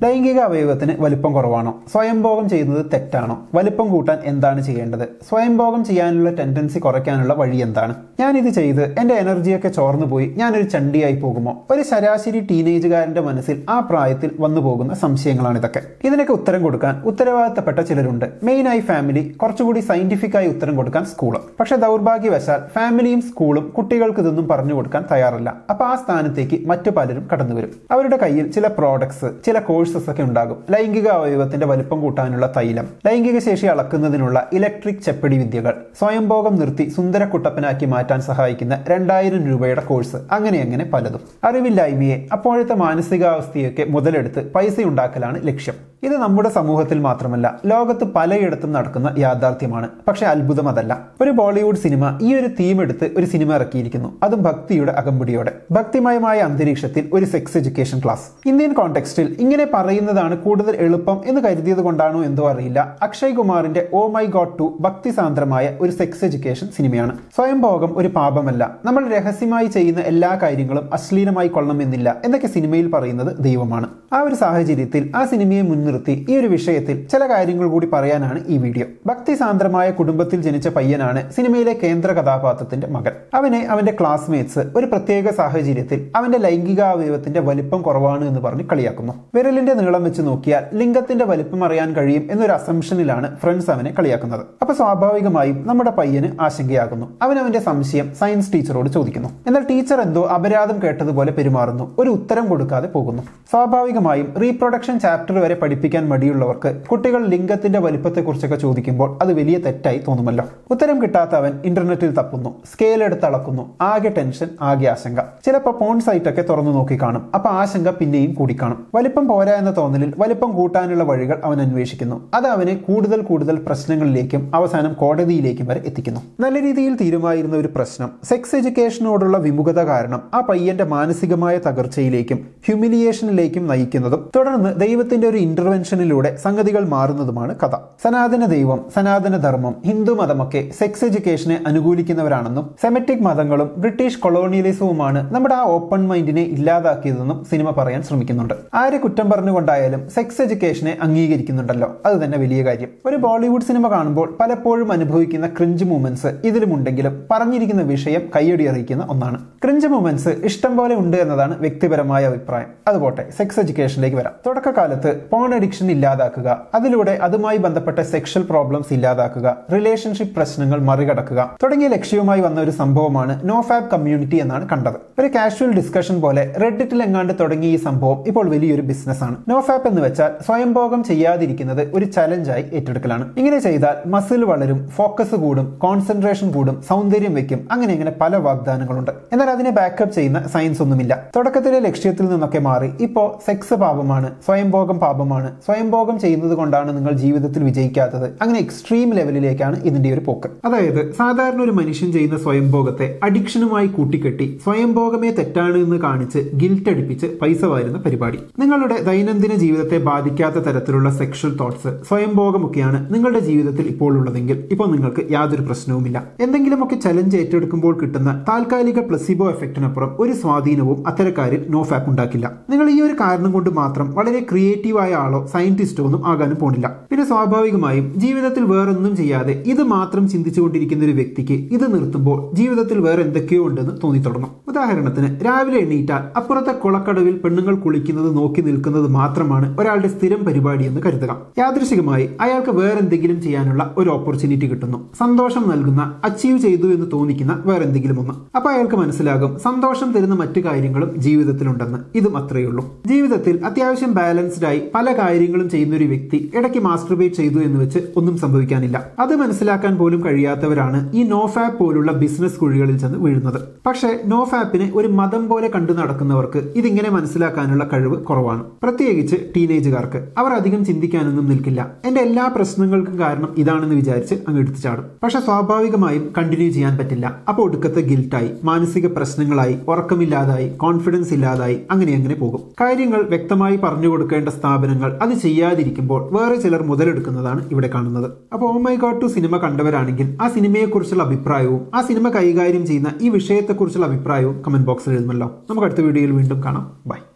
ലൈംഗിക അവയവത്തിന് വലിപ്പം കുറവാണോ സ്വയംഭോഗം ചെയ്യുന്നത് തെറ്റാണോ വലിപ്പം കൂട്ടാൻ എന്താണ് ചെയ്യേണ്ടത് സ്വയംഭോഗം ചെയ്യാനുള്ള ടെൻഡൻസി കുറയ്ക്കാനുള്ള വഴി എന്താണ് ഞാനിത് ചെയ്ത് എന്റെ എനർജിയൊക്കെ ചോർന്നു പോയി ഞാനൊരു ചണ്ടിയായി പോകുമോ ഒരു ശരാശരി ടീനേജുകാരന്റെ മനസ്സിൽ ആ പ്രായത്തിൽ വന്നു പോകുന്ന സംശയങ്ങളാണ് ഇതൊക്കെ ഇതിനൊക്കെ ഉത്തരം കൊടുക്കാൻ ഉത്തരവാദിത്തപ്പെട്ട ചിലരുണ്ട് മെയിനായി ഫാമിലി കുറച്ചുകൂടി സയന്റിഫിക് ആയി ഉത്തരം കൊടുക്കാൻ സ്കൂൾ പക്ഷെ ദൗർഭാഗ്യവശാൽ ഫാമിലിയും സ്കൂളും കുട്ടികൾക്ക് ഇതൊന്നും പറഞ്ഞു കൊടുക്കാൻ തയ്യാറല്ല അപ്പൊ ആ സ്ഥാനത്തേക്ക് മറ്റു പലരും കടന്നു വരും അവരുടെ കയ്യിൽ ചില പ്രോഡക്ട്സ് ചില കോഴ്സസ് ഒക്കെ ഉണ്ടാകും ലൈംഗിക അവയവത്തിന്റെ വലിപ്പം കൂട്ടാനുള്ള തൈലം ലൈംഗിക ശേഷി അളക്കുന്നതിനുള്ള ഇലക്ട്രിക് ചെപ്പടി വിദ്യകൾ സ്വയംഭോഗം നിർത്തി സുന്ദരക്കുട്ടപ്പനാക്കി മാറ്റാൻ സഹായിക്കുന്ന രണ്ടായിരം രൂപയുടെ കോഴ്സ് അങ്ങനെ അങ്ങനെ പലതും അറിവില്ലായ്മയെ അപ്പോഴത്തെ മാനസികാവസ്ഥയൊക്കെ മുതലെടുത്ത് പൈസ ഉണ്ടാക്കലാണ് ലക്ഷ്യം ഇത് നമ്മുടെ സമൂഹത്തിൽ മാത്രമല്ല ലോകത്ത് പലയിടത്തും നടക്കുന്ന യാഥാർത്ഥ്യമാണ് പക്ഷെ അത്ഭുതം അതല്ല ഒരു ബോളിവുഡ് സിനിമ ഈ ഒരു തീം എടുത്ത് ഒരു സിനിമ ഇറക്കിയിരിക്കുന്നു അതും ഭക്തിയുടെ അകമ്പടിയോടെ ഭക്തിമയമായ അന്തരീക്ഷത്തിൽ ഒരു സെക്സ് എഡ്യൂക്കേഷൻ ക്ലാസ് ഇന്ത്യൻ കോണ്ടെക്സ്റ്റിൽ ഇങ്ങനെ പറയുന്നതാണ് കൂടുതൽ എളുപ്പം എന്ന് കരുതിയത് കൊണ്ടാണോ എന്തോ അറിയില്ല അക്ഷയ് കുമാറിന്റെ ഓ മൈ ഗോഡ് ടു ഭക്തിസാന്ദ്രമായ ഒരു സെക്സ് എഡ്യൂക്കേഷൻ സിനിമയാണ് സ്വയംഭോഗം ഒരു പാപമല്ല നമ്മൾ രഹസ്യമായി ചെയ്യുന്ന എല്ലാ കാര്യങ്ങളും അശ്ലീലമായി കൊള്ളണമെന്നില്ല എന്നൊക്കെ സിനിമയിൽ പറയുന്നത് ദൈവമാണ് ആ ഒരു സാഹചര്യത്തിൽ ആ സിനിമയെ മുൻനിർത്തി ഈ ഒരു വിഷയത്തിൽ ചില കാര്യങ്ങൾ കൂടി പറയാനാണ് ഈ വീഡിയോ ഭക്തിസാന്ദ്രമായ കുടുംബത്തിൽ ജനിച്ച പയ്യനാണ് സിനിമയിലെ കേന്ദ്ര കഥാപാത്രത്തിന്റെ മകൻ അവനെ അവന്റെ ക്ലാസ്മേറ്റ്സ് ഒരു പ്രത്യേക സാഹചര്യത്തിൽ അവന്റെ ലൈംഗികാവയവത്തിന്റെ വലിപ്പം കുറവാണ് എന്ന് പറഞ്ഞ് കളിയാക്കുന്നു വിരലിന്റെ നീളം വെച്ച് നോക്കിയാൽ ലിംഗത്തിന്റെ വലിപ്പം അറിയാൻ കഴിയും എന്നൊരു അസംഷനിലാണ് ഫ്രണ്ട്സ് അവനെ കളിയാക്കുന്നത് അപ്പൊ സ്വാഭാവികമായും നമ്മുടെ പയ്യന് ആശങ്കയാകുന്നു അവൻ അവന്റെ സംശയം സയൻസ് ടീച്ചറോട് ചോദിക്കുന്നു എന്നാൽ ടീച്ചർ എന്തോ അപരാധം കേട്ടതുപോലെ പെരുമാറുന്നു ഒരു ഉത്തരം കൊടുക്കാതെ പോകുന്നു സ്വാഭാവികമായും റീപ്രൊഡക്ഷൻ ചാപ്റ്റർ വരെ പഠിപ്പിക്കാൻ മടിയുള്ളവർക്ക് കുട്ടികൾ ലിംഗത്തിന്റെ വലിപ്പത്തെക്കുറിച്ചൊക്കെ ചോദിക്കുമ്പോൾ അത് വലിയ തെറ്റായി തോന്നുമല്ലോ ഉത്തരം കിട്ടാത്ത അവൻ ഇന്റർനെറ്റിൽ തപ്പുന്നു സ്കെയിൽ എടുത്ത് അളക്കുന്നു ആകെ ടെൻഷൻ ആകെ ആശങ്ക ചിലപ്പോൾ പോൺ സൈറ്റ് ഒക്കെ തുറന്നു നോക്കി കാണും അപ്പൊ ആശങ്ക പിന്നെയും കൂടിക്കാണും വലിപ്പം പോരാ എന്ന തോന്നലിൽ വലിപ്പം കൂട്ടാനുള്ള വഴികൾ അവൻ അന്വേഷിക്കുന്നു അത് അവനെ കൂടുതൽ കൂടുതൽ പ്രശ്നങ്ങളിലേക്കും അവസാനം കോടതിയിലേക്കും വരെ എത്തിക്കുന്നു നല്ല രീതിയിൽ തീരുമായിരുന്ന ഒരു പ്രശ്നം സെക്സ് എഡ്യൂക്കേഷനോടുള്ള വിമുഖത കാരണം ആ പയ്യന്റെ മാനസികമായ തകർച്ചയിലേക്കും ഹ്യൂമിലിയേഷനിലേക്കും നയിക്കുന്നതും തുടർന്ന് ദൈവത്തിന്റെ ഒരു ഇന്റർവെൻഷനിലൂടെ സംഗതികൾ മാറുന്നതുമാണ് കഥ സനാതന ദൈവം സനാതന ധർമ്മം ഹിന്ദു മതമൊക്കെ സെക്സ് എഡ്യൂക്കേഷനെ അനുകൂലിക്കുന്നവരാണെന്നും സെമറ്റിക് മതങ്ങളും ബ്രിട്ടീഷ് കൊളോണിയലിസവുമാണ് നമ്മുടെ ആ ഓപ്പൺ മൈൻഡിനെ ഇല്ലാതാക്കിയതെന്നും സിനിമ പറയാൻ ശ്രമിക്കുന്നുണ്ട് ആരെ കുറ്റം പറഞ്ഞുകൊണ്ടായാലും സെക്സ് എഡ്യൂക്കേഷനെ അംഗീകരിക്കുന്നുണ്ടല്ലോ അത് തന്നെ വലിയ കാര്യം ഒരു ബോളിവുഡ് സിനിമ കാണുമ്പോൾ പലപ്പോഴും അനുഭവിക്കുന്ന ക്രിഞ്ച് മൂമെന്റ്സ് ഇതിലുമുണ്ടെങ്കിലും പറഞ്ഞിരിക്കുന്ന വിഷയം കയ്യടി അറിയിക്കുന്ന ഒന്നാണ് ക്രിഞ്ച് മൂമെന്റ്സ് ഇഷ്ടം പോലെ ഉണ്ട് എന്നതാണ് വ്യക്തിപരമായ അഭിപ്രായം അതുപോട്ടെ സെക്സ് എഡ്യൂക്കേഷനിലേക്ക് വരാം തുടക്കകാലത്ത് പോൺ അഡിക്ഷൻ ഇല്ലാതാക്കുക അതിലൂടെ അതുമായി ബന്ധപ്പെട്ട സെക്ഷൽ പ്രോബ്ലംസ് ഇല്ലാതാക്കുക റിലേഷൻഷിപ്പ് പ്രശ്നങ്ങൾ മറികടക്കുക തുടങ്ങിയ ലക്ഷ്യവുമായി വന്ന ഒരു സംഭവമാണ് നോ ഫാബ് കമ്മ്യൂണിറ്റി എന്നാണ് കണ്ടത് ഒരു കാഷ്വൽ ഡിസ്കഷൻ പോലെ റെഡിറ്റിൽ എങ്ങാണ്ട് തുടങ്ങിയ ഈ സംഭവം ഇപ്പോൾ വലിയൊരു ബിസിനസ്സാണ് നോ ഫാപ്പ് എന്ന് വെച്ചാൽ സ്വയംഭോഗം ചെയ്യാതിരിക്കുന്നത് ഒരു ചലഞ്ചായി ഏറ്റെടുക്കലാണ് ഇങ്ങനെ ചെയ്താൽ മസിൽ വളരും ഫോക്കസ് കൂടും കോൺസെൻട്രേഷൻ കൂടും സൗന്ദര്യം വെക്കും അങ്ങനെ ഇങ്ങനെ പല വാഗ്ദാനങ്ങളുണ്ട് എന്നാൽ അതിനെ ബാക്കപ്പ് ചെയ്യുന്ന സയൻസ് ഒന്നുമില്ല തുടക്കത്തിലെ ലക്ഷ്യത്തിൽ നിന്നൊക്കെ മാറി ഇപ്പോ സെക്സ് പാപമാണ് സ്വയംഭോഗം പാപമാണ് സ്വയംഭോഗം ചെയ്യുന്നത് കൊണ്ടാണ് നിങ്ങൾ ജീവിതത്തിൽ വിജയിക്കാത്തത് അങ്ങനെ എക്സ്ട്രീം ലെവലിലേക്കാണ് ഇതിന്റെ ഒരു പോക്ക് അതായത് സാധാരണ ഒരു മനുഷ്യൻ ചെയ്യുന്ന സ്വയംഭോഗത്തെ അഡിക്ഷനുമായി കൂട്ടിക്കെട്ടി സ്വയംഭോഗമേ തെറ്റാണ് എന്ന് കാണിച്ച് ഗിൽറ്റ് അടിപ്പിച്ച് പൈസ വാരുന്ന പരിപാടി നിങ്ങളുടെ ദൈനംദിന ജീവിതത്തെ ബാധിക്കാത്ത തരത്തിലുള്ള സെക്ഷൽ തോട്ട്സ് സ്വയംഭോഗമൊക്കെയാണ് നിങ്ങളുടെ ജീവിതത്തിൽ ഇപ്പോൾ ഉള്ളതെങ്കിൽ ഇപ്പോൾ നിങ്ങൾക്ക് യാതൊരു പ്രശ്നവുമില്ല എന്തെങ്കിലുമൊക്കെ ചലഞ്ച് ഏറ്റെടുക്കുമ്പോൾ കിട്ടുന്ന താൽക്കാലിക പ്ലസിബോ എഫക്റ്റിനപ്പുറം ഒരു സ്വാധീനവും അത്തരക്കാരിൽ നോ ഫാപ്പ് ഉണ്ടാക്കില്ല നിങ്ങൾ ഈ ഒരു കാരണം കൊണ്ട് മാത്രം വളരെ ക്രിയേറ്റീവായ ആളോ സയന്റിസ്റ്റോ ഒന്നും ആകാനും പോണില്ല പിന്നെ സ്വാഭാവികമായും ജീവിതത്തിൽ വേറൊന്നും ചെയ്യാതെ ഇത് മാത്രം ചിന്തിച്ചുകൊണ്ടിരിക്കുന്ന ഒരു വ്യക്തിക്ക് ഇത് നിർത്തുമ്പോൾ ജീവിതത്തിൽ വേറെ എന്തൊക്കെയോ ഉണ്ടെന്ന് തോന്നി തുടങ്ങും ഉദാഹരണത്തിന് രാവിലെ എണ്ണീറ്റാൽ അപ്പുറത്തെ കുളക്കടവിൽ പെണ്ണുങ്ങൾ കുളിക്കുന്നത് നോക്കി നിൽക്കുന്നത് മാത്രമാണ് ഒരാളുടെ സ്ഥിരം പരിപാടി എന്ന് കരുതുക യാദൃശികമായി അയാൾക്ക് വേറെന്തെങ്കിലും ചെയ്യാനുള്ള ഒരു ഓപ്പർച്യൂണിറ്റി കിട്ടുന്നു സന്തോഷം നൽകുന്ന അച്ചീവ് ചെയ്തു എന്ന് തോന്നിക്കുന്ന വേറെന്തെങ്കിലും ഒന്ന് അപ്പൊ അയാൾക്ക് മനസ്സിലാകും സന്തോഷം തരുന്ന മറ്റു കാര്യങ്ങളും ജീവിതത്തിലുണ്ടെന്ന് ഇതും അത്രയേ ഉള്ളൂ ജീവിതത്തിൽ അത്യാവശ്യം ബാലൻസ്ഡ് ആയി പല കാര്യങ്ങളും ചെയ്യുന്ന ഒരു വ്യക്തി ഇടയ്ക്ക് മാസ്റ്റർബേറ്റ് ചെയ്തു എന്ന് വെച്ച് ഒന്നും സംഭവിക്കാനില്ല അത് മനസ്സിലാക്കാൻ പോലും കഴിയാത്തവരാണ് ഈ നോ ഫാപ്പ് പോലുള്ള ബിസിനസ് കുഴികളിൽ ചെന്ന് വീഴുന്നത് പക്ഷേ നോ ഫാപ്പിനെ ഒരു മതം പോലെ കണ്ടു നടക്കുന്നവർക്ക് ഇതിങ്ങനെ മനസ്സിലാക്കാനുള്ള കഴിവ് കുറവാണ് പ്രത്യേകിച്ച് ടീനേജുകാർക്ക് അവർ അധികം ചിന്തിക്കാനൊന്നും നിൽക്കില്ല എന്റെ എല്ലാ പ്രശ്നങ്ങൾക്കും കാരണം ഇതാണെന്ന് വിചാരിച്ച് അങ്ങ് എടുത്തു ചാടും പക്ഷെ സ്വാഭാവികമായും കണ്ടിന്യൂ ചെയ്യാൻ പറ്റില്ല അപ്പോൾ ഒടുക്കത്തെ ഗിൽറ്റായി മാനസിക പ്രശ്നങ്ങളായി ഉറക്കമില്ലാതായി കോൺഫിഡൻസ് ഇല്ലാതായി അങ്ങനെ അങ്ങനെ പോകും കാര്യങ്ങൾ വ്യക്തമായി പറഞ്ഞു കൊടുക്കേണ്ട സ്ഥാപനങ്ങൾ അത് ചെയ്യാതിരിക്കുമ്പോൾ വേറെ ചിലർ മുതലെടുക്കുന്നതാണ് ഇവിടെ കാണുന്നത് അപ്പോൾ oh my god two cinema കണ്ടവരാണെങ്കിൽ ആ സിനിമയെക്കുറിച്ചുള്ള അഭിപ്രായവും ആ സിനിമ കൈകാര്യം ചെയ്യുന്ന ഈ വിഷയത്തെക്കുറിച്ചുള്ള അഭിപ്രായവും കമന്റ് ബോക്സിൽ എഴുതുമല്ലോ നമുക്ക് അടുത്ത വീഡിയോയിൽ വീണ്ടും കാണാം ബൈ